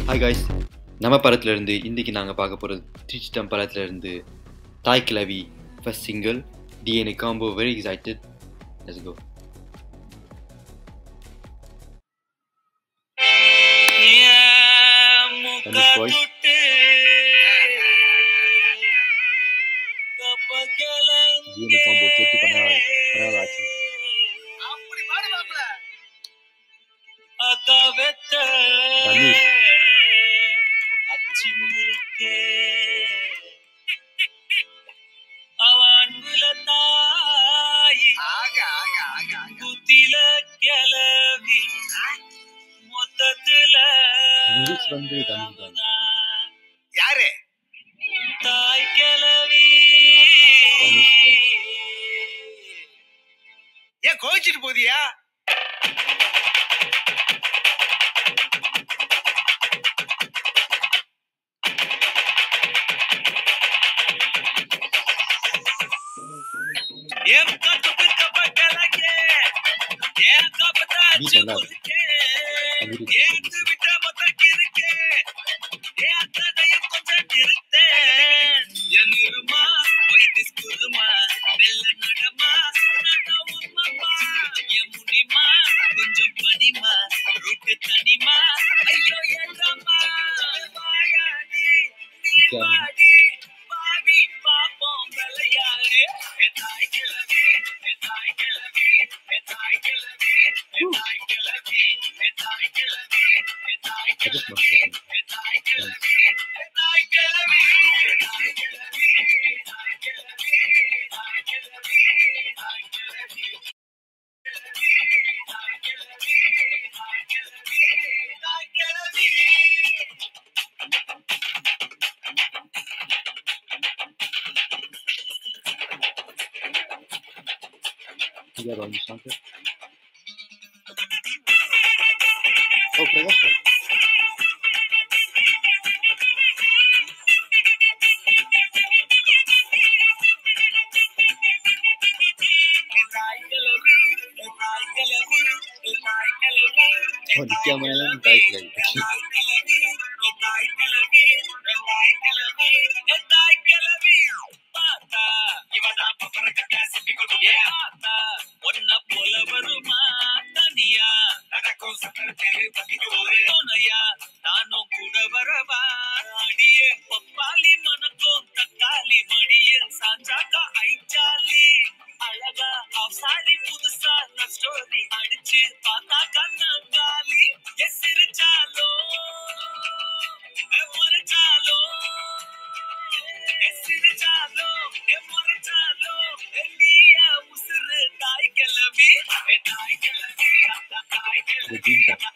Hi guys நம்ம படத்துல இருந்து இன்னைக்கு நாங்கள் பார்க்க போகிறது திருச்சிட்டம் படத்துல இருந்து Thaai Kizhavi first single DNA combo very excited let's go Tanush voice. DNA combo கேட்டு பண்ண பரவாயில்ல அப்படி பாடு மாப்பிள தனுஷ். ஆக ஆக ஆக ஆக லிரிக்ஸ் வந்து தனுஷ் தான் யாரு தாய் கிளவி தனுஷ் ஏன் கோவிச்சிட்டு போதியா ஏன் கட்டு பிக்க பக்கலங்க ஏன் கபதாச்சு Beat நல்லா இருக்கு. முறுக்கே ஏத்து விட்ட மொத்தக்கு இருக்கே ஏன் கதையும் கொஞ்சம் நிறுத்தேன் என் இருமா வைத்திஸ் குருமா மெல்ல நடமா நடவும்மா என் முனிமா கொஞ்சம் பனிமா ரூட்டு தனிமா ஐயோ ஏற்றமா வாயாடி நீ வாடி பாவி பாப்போம் விளையாடு என் தாய் கிளவி என் தாய் கிளவி என் தாய் கிளவி என் தாய் கிளவி என் தாய் கிளவி என் தாய் I just கிளவி must say என் தாய் கிளவி என் தாய் கிளவி என் தாய் கிளவி என் தாய் கிளவி என் தாய் கிளவி என் தாய் கிளவி You got on the soundtrack? Oh, Prakash Raj. Oh, நிக்காம தாய் கிளவி. நானும் கூட வரவா அடியே பப்பாளி மணக்கும் தக்காளி மடியில் சாஞ்சாக்கா ஐச்சாலி அழகா சாரி புதுசா நான் ஸ்டோரி அடிச்சு பார்த்தா கண்ணங்காலி எஸ் சிரிச்சாலோ எ முறைச்சாலோ எஸ் சிரிச்சாலோ எ முறைச்சாலோ எ நீயா உசுறு தாய் கிளவி எ தாய் கிளவி அந்த தாய் The கிளவி Dream Team.